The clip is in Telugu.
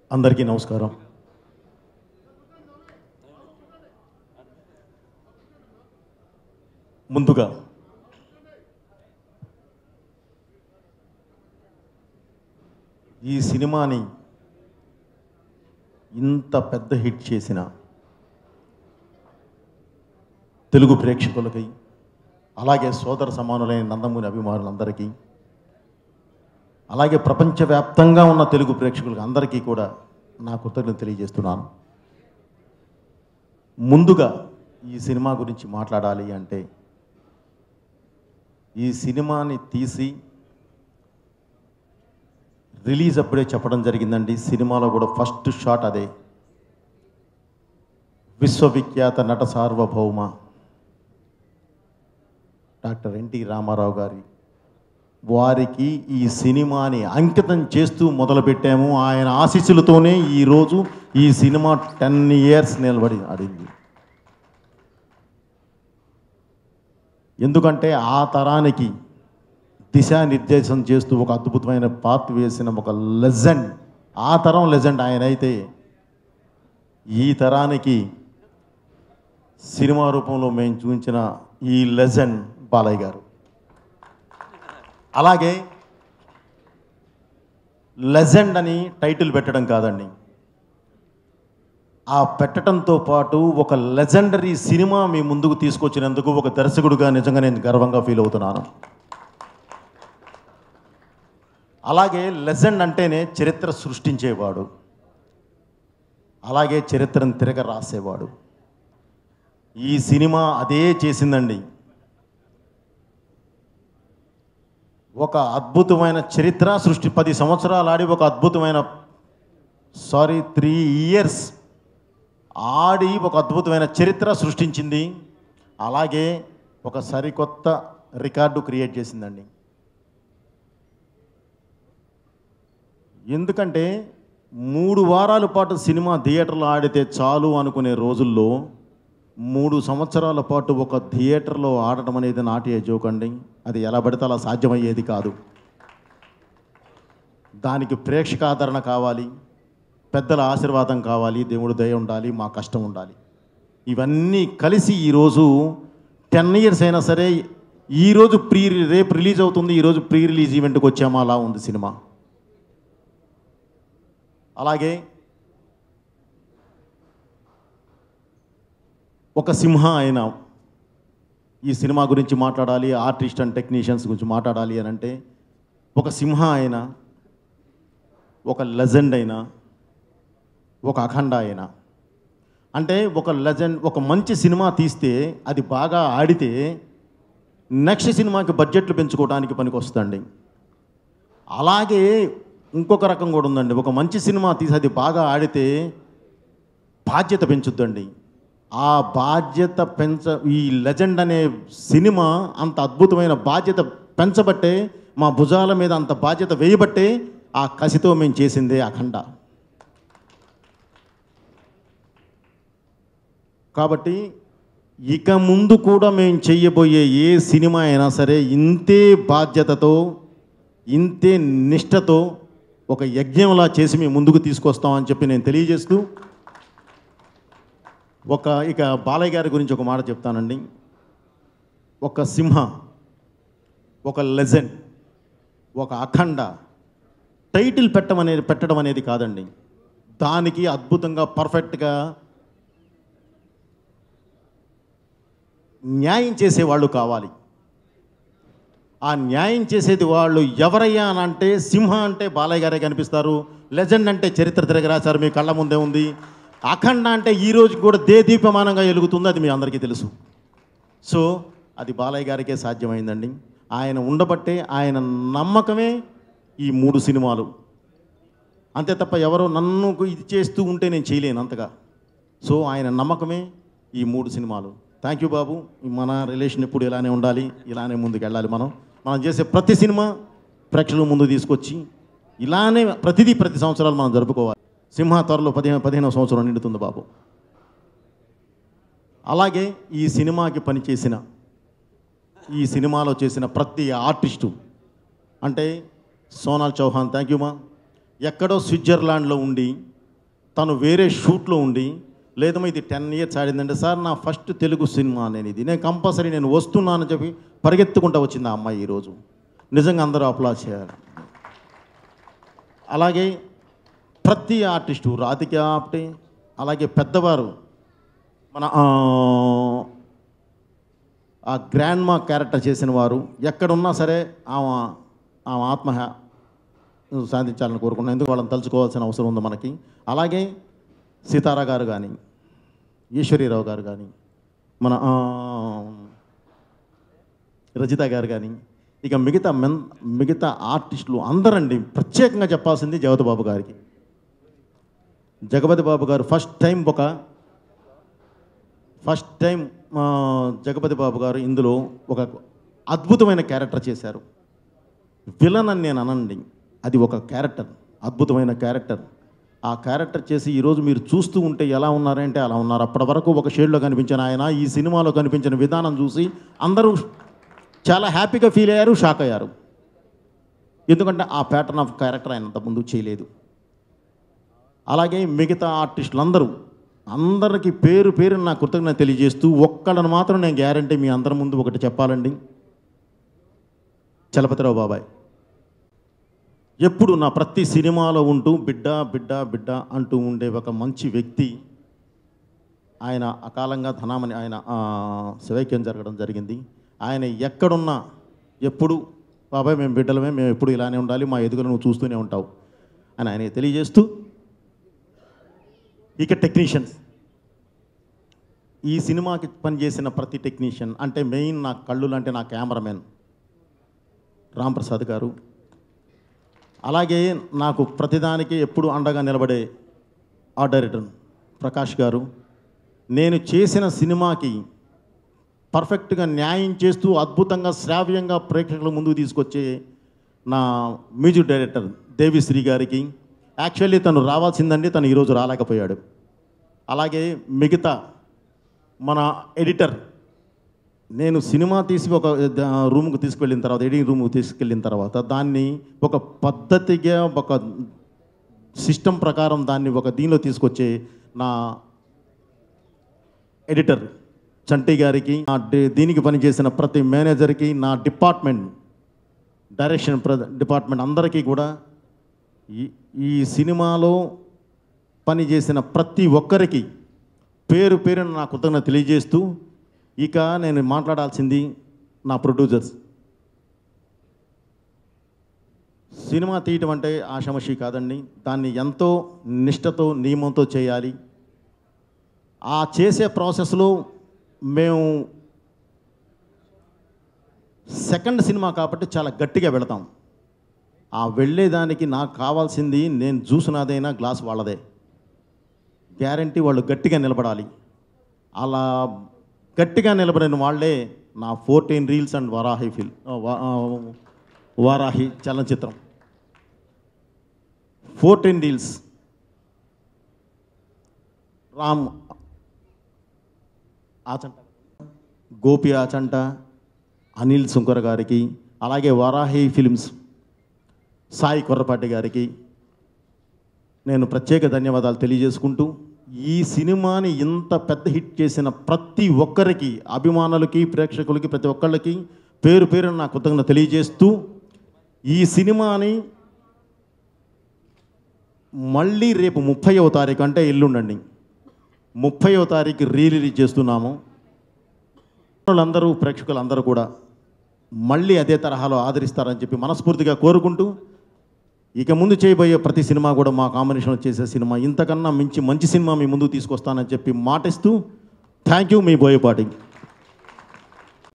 అందరికీ నమస్కారం ముందుగా ఈ సినిమాని ఇంత పెద్ద హిట్ చేసిన తెలుగు ప్రేక్షకులకి అలాగే సోదర సమానులైన నందమూరి అభిమానులందరికీ అలాగే ప్రపంచవ్యాప్తంగా ఉన్న తెలుగు ప్రేక్షకులకు అందరికీ కూడా నా కృతజ్ఞత తెలియజేస్తున్నాను ముందుగా ఈ సినిమా గురించి మాట్లాడాలి అంటే ఈ సినిమాని తీసి రిలీజ్ అప్పుడే చెప్పడం జరిగిందండి సినిమాలో కూడా ఫస్ట్ షాట్ అదే విశ్వవిఖ్యాత నట సార్వభౌమ డాక్టర్ ఎన్టీ రామారావు గారి వారికి ఈ సినిమాని అంకితం చేస్తూ మొదలుపెట్టాము ఆయన ఆశీస్సులతోనే ఈరోజు ఈ సినిమా టెన్ ఇయర్స్ నిలబడి ఆడింది ఎందుకంటే ఆ తరానికి దిశానిర్దేశం చేస్తూ ఒక అద్భుతమైన పాత్ర వేసిన ఒక లెజెండ్ ఆ తరం లెజెండ్ ఆయన అయితే ఈ తరానికి సినిమా రూపంలో మేము చూపించిన ఈ లెజెండ్ బాలయ్య గారు అలాగే లెజెండ్ అని టైటిల్ పెట్టడం కాదండి ఆ పెట్టడంతో పాటు ఒక లెజెండరీ సినిమా మీ ముందుకు తీసుకొచ్చినందుకు ఒక దర్శకుడిగా నిజంగా నేను గర్వంగా ఫీల్ అవుతున్నాను అలాగే లెజెండ్ అంటేనే చరిత్ర సృష్టించేవాడు అలాగే చరిత్రను తిరగ రాసేవాడు ఈ సినిమా అదే చేసిందండి ఒక అద్భుతమైన చరిత్ర సృష్టి పది సంవత్సరాలు ఆడి ఒక అద్భుతమైన సారీ త్రీ ఇయర్స్ ఆడి ఒక అద్భుతమైన చరిత్ర సృష్టించింది అలాగే ఒక సరికొత్త రికార్డు క్రియేట్ చేసిందండి ఎందుకంటే మూడు వారాల పాటు సినిమా థియేటర్లో ఆడితే చాలు అనుకునే రోజుల్లో మూడు సంవత్సరాల పాటు ఒక థియేటర్లో ఆడటం అనేది నాటి జోకండి అది ఎలా పడితే అలా సాధ్యమయ్యేది కాదు దానికి ప్రేక్షక ఆదరణ కావాలి పెద్దల ఆశీర్వాదం కావాలి దేవుడు దయ ఉండాలి మా కష్టం ఉండాలి ఇవన్నీ కలిసి ఈరోజు టెన్ ఇయర్స్ అయినా సరే ఈరోజు ప్రీ రేపు రిలీజ్ అవుతుంది ఈరోజు ప్రీ రిలీజ్ ఈవెంట్కి వచ్చామా అలా ఉంది సినిమా అలాగే ఒక సింహ అయిన ఈ సినిమా గురించి మాట్లాడాలి ఆర్టిస్ట్ అండ్ టెక్నీషియన్స్ గురించి మాట్లాడాలి అని అంటే ఒక సింహ అయిన ఒక లెజెండ్ అయినా ఒక అఖండ అయినా అంటే ఒక లెజెండ్ ఒక మంచి సినిమా తీస్తే అది బాగా ఆడితే నెక్స్ట్ సినిమాకి బడ్జెట్లు పెంచుకోవడానికి పనికి వస్తుందండి అలాగే ఇంకొక రకం కూడా ఉందండి ఒక మంచి సినిమా తీసి అది బాగా ఆడితే బాధ్యత పెంచుద్దండి ఆ బాధ్యత పెంచ ఈ లెజెండ్ అనే సినిమా అంత అద్భుతమైన బాధ్యత పెంచబట్టే మా భుజాల మీద అంత బాధ్యత వేయబట్టే ఆ కసితో మేము చేసిందే అఖండ కాబట్టి ఇక ముందు కూడా మేము చెయ్యబోయే ఏ సినిమా అయినా సరే ఇంతే బాధ్యతతో ఇంతే నిష్టతో ఒక యజ్ఞంలా చేసి మేము ముందుకు తీసుకొస్తామని చెప్పి నేను తెలియజేస్తూ ఒక ఇక బాలయ్య గారి గురించి ఒక మాట చెప్తానండి ఒక సింహ ఒక లెజెండ్ ఒక అఖండ టైటిల్ పెట్టడం అనేది పెట్టడం అనేది కాదండి దానికి అద్భుతంగా పర్ఫెక్ట్గా న్యాయం చేసేవాళ్ళు కావాలి ఆ న్యాయం చేసేది వాళ్ళు ఎవరయ్యా అని అంటే సింహ అంటే బాలయ్య గారే కనిపిస్తారు లెజెండ్ అంటే చరిత్ర తిరగ రాశారు మీ కళ్ళ ముందే ఉంది అఖండ అంటే ఈ రోజు కూడా దేదీప్యమానంగా వెలుగుతుంది అది మీ అందరికీ తెలుసు సో అది బాలయ్య గారికే సాధ్యమైందండి ఆయన ఉండబట్టే ఆయన నమ్మకమే ఈ మూడు సినిమాలు అంతే తప్ప ఎవరో నన్ను ఇది చేస్తూ ఉంటే నేను చేయలేను అంతగా సో ఆయన నమ్మకమే ఈ మూడు సినిమాలు థ్యాంక్ యూ బాబు మన రిలేషన్ ఎప్పుడు ఇలానే ఉండాలి ఇలానే ముందుకు వెళ్ళాలి మనం మనం చేసే ప్రతి సినిమా ప్రేక్షకుల ముందు తీసుకొచ్చి ఇలానే ప్రతిదీ ప్రతి సంవత్సరాలు మనం జరుపుకోవాలి సింహ త్వరలో పదిహేను పదిహేనవ సంవత్సరం నిండుతుంది బాబు అలాగే ఈ సినిమాకి పనిచేసిన ఈ సినిమాలో చేసిన ప్రతి ఆర్టిస్టు అంటే సోనాల్ చౌహాన్ థ్యాంక్ యూ మా ఎక్కడో స్విట్జర్లాండ్లో ఉండి తను వేరే షూట్లో ఉండి లేదమ్మా ఇది టెన్ ఇయర్స్ ఆడిందంటే సార్ నా ఫస్ట్ తెలుగు సినిమా నేను ఇది నేను కంపల్సరీ నేను వస్తున్నానని చెప్పి పరిగెత్తుకుంటూ వచ్చింది ఆ అమ్మాయి ఈరోజు నిజంగా అందరూ అప్లా చేయాలి అలాగే ప్రతి ఆర్టిస్టు రాధిక ఆప్టే అలాగే పెద్దవారు మన ఆ, ఆ గ్రాండ్ మా క్యారెక్టర్ చేసిన వారు ఎక్కడున్నా సరే ఆమె ఆమె ఆత్మ సాధించాలని కోరుకున్నాను ఎందుకు వాళ్ళని తలుచుకోవాల్సిన అవసరం ఉంది మనకి అలాగే సీతారా గారు కానీ ఈశ్వరీరావు గారు కానీ మన ఆ, రజిత గారు కానీ ఇక మిగతా మెన్ మిగతా ఆర్టిస్టులు అందరండి ప్రత్యేకంగా చెప్పాల్సింది జగపతి బాబు గారికి జగపతి బాబు గారు ఫస్ట్ టైం ఒక ఫస్ట్ టైం ఆ, జగపతి బాబు గారు ఇందులో ఒక అద్భుతమైన క్యారెక్టర్ చేశారు విలన్ అని నేను అనండి అది ఒక క్యారెక్టర్ అద్భుతమైన క్యారెక్టర్ ఆ క్యారెక్టర్ చేసి ఈరోజు మీరు చూస్తూ ఉంటే ఎలా ఉన్నారంటే అలా ఉన్నారు అప్పటి వరకు ఒక షేడ్లో కనిపించిన ఆయన ఈ సినిమాలో కనిపించిన విధానం చూసి అందరూ చాలా హ్యాపీగా ఫీల్ అయ్యారు షాక్ అయ్యారు ఎందుకంటే ఆ ప్యాటర్న్ ఆఫ్ క్యారెక్టర్ ఆయన అంతకుముందు చేయలేదు అలాగే మిగతా ఆర్టిస్టులు అందరూ అందరికీ పేరు పేరు నా కృతజ్ఞత తెలియజేస్తూ ఒక్కళ్ళని మాత్రం నేను గ్యారంటీ మీ అందరి ముందు ఒకటి చెప్పాలండి చలపతిరావు బాబాయ్ ఎప్పుడు నా ప్రతి సినిమాలో ఉంటూ బిడ్డ బిడ్డ బిడ్డ అంటూ ఉండే ఒక మంచి వ్యక్తి ఆయన అకాలంగా ధనామని ఆయన ఆ, శివైక్యం జరగడం జరిగింది ఆయన ఎక్కడున్నా ఎప్పుడు బాబాయ్ మేము బిడ్డలమే మేము ఎప్పుడు ఇలానే ఉండాలి మా ఎదుగులు నువ్వు చూస్తూనే ఉంటావు అని ఆయన తెలియజేస్తూ ఇక టెక్నీషియన్స్ ఈ సినిమాకి పనిచేసిన ప్రతి టెక్నీషియన్ అంటే మెయిన్ నా కళ్ళు అంటే నా కెమెరామెన్ రామ్ ప్రసాద్ గారు అలాగే నాకు ప్రతిదానికి ఎప్పుడు అండగా నిలబడే ఆ డైరెక్టర్ ప్రకాష్ గారు నేను చేసిన సినిమాకి పర్ఫెక్ట్గా న్యాయం చేస్తూ అద్భుతంగా శ్రావ్యంగా ప్రేక్షకుల ముందుకు తీసుకొచ్చే నా మ్యూజిక్ డైరెక్టర్ దేవిశ్రీ గారికి యాక్చువల్లీ తను రావాల్సిందండి తను ఈరోజు రాలేకపోయాడు అలాగే మిగతా మన ఎడిటర్ నేను సినిమా తీసి ఒక ద- రూమ్కి తీసుకెళ్ళిన తర్వాత ఎడిటింగ్ రూమ్కి తీసుకెళ్ళిన తర్వాత దాన్ని ఒక పద్ధతిగా ఒక సిస్టమ్ ప్రకారం దాన్ని ఒక దీనిలో తీసుకొచ్చే నా ఎడిటర్ చంటి గారికి నా డి- దీనికి పనిచేసిన ప్రతి మేనేజర్కి నా డిపార్ట్మెంట్ డైరెక్షన్ ప్ర డిపార్ట్మెంట్ అందరికీ కూడా ఈ ఈ సినిమాలో పనిచేసిన ప్రతి ఒక్కరికి పేరు పేరున నా కృతజ్ఞత తెలియజేస్తూ ఇక నేను మాట్లాడాల్సింది నా ప్రొడ్యూసర్స్ సినిమా తీయటం అంటే ఆషమషి కాదండి దాన్ని ఎంతో నిష్టతో నియమంతో చేయాలి ఆ చేసే ప్రాసెస్లో మేము సెకండ్ సినిమా కాబట్టి చాలా గట్టిగా వెళతాం ఆ వెళ్ళేదానికి నాకు కావాల్సింది నేను చూసినదైనా గ్లాస్ వాళ్ళదే గ్యారంటీ వాళ్ళు గట్టిగా నిలబడాలి అలా గట్టిగా నిలబడిన వాళ్ళే నా ఫోర్టీన్ రీల్స్ అండ్ వరాహి ఫిల్ వారాహి చలనచిత్రం ఫోర్టీన్ రీల్స్ రామ్ ఆచంట గోపి ఆచంట అనిల్ సుంకర్ గారికి అలాగే వరాహి ఫిలిమ్స్ సాయి కొర్రపాటి గారికి నేను ప్రత్యేక ధన్యవాదాలు తెలియజేసుకుంటూ ఈ సినిమాని ఇంత పెద్ద హిట్ చేసిన ప్రతి ఒక్కరికి అభిమానులకి ప్రేక్షకులకి ప్రతి ఒక్కళ్ళకి పేరు పేరు నా కృతజ్ఞత తెలియజేస్తూ ఈ సినిమాని మళ్ళీ రేపు ముప్పైవ తారీఖు అంటే ఎల్లుండండి ముప్పైవ తారీఖు రీ రిలీజ్ చేస్తున్నాము వాళ్ళందరూ ప్రేక్షకులందరూ కూడా మళ్ళీ అదే తరహాలో ఆదరిస్తారని చెప్పి మనస్ఫూర్తిగా కోరుకుంటూ ఇక ముందు చేయబోయే ప్రతి సినిమా కూడా మా కాంబినేషన్లో చేసే సినిమా ఇంతకన్నా మించి మంచి సినిమా మీ ముందుకు తీసుకొస్తానని చెప్పి మాటిస్తూ థ్యాంక్ యూ మీ బోయపాటి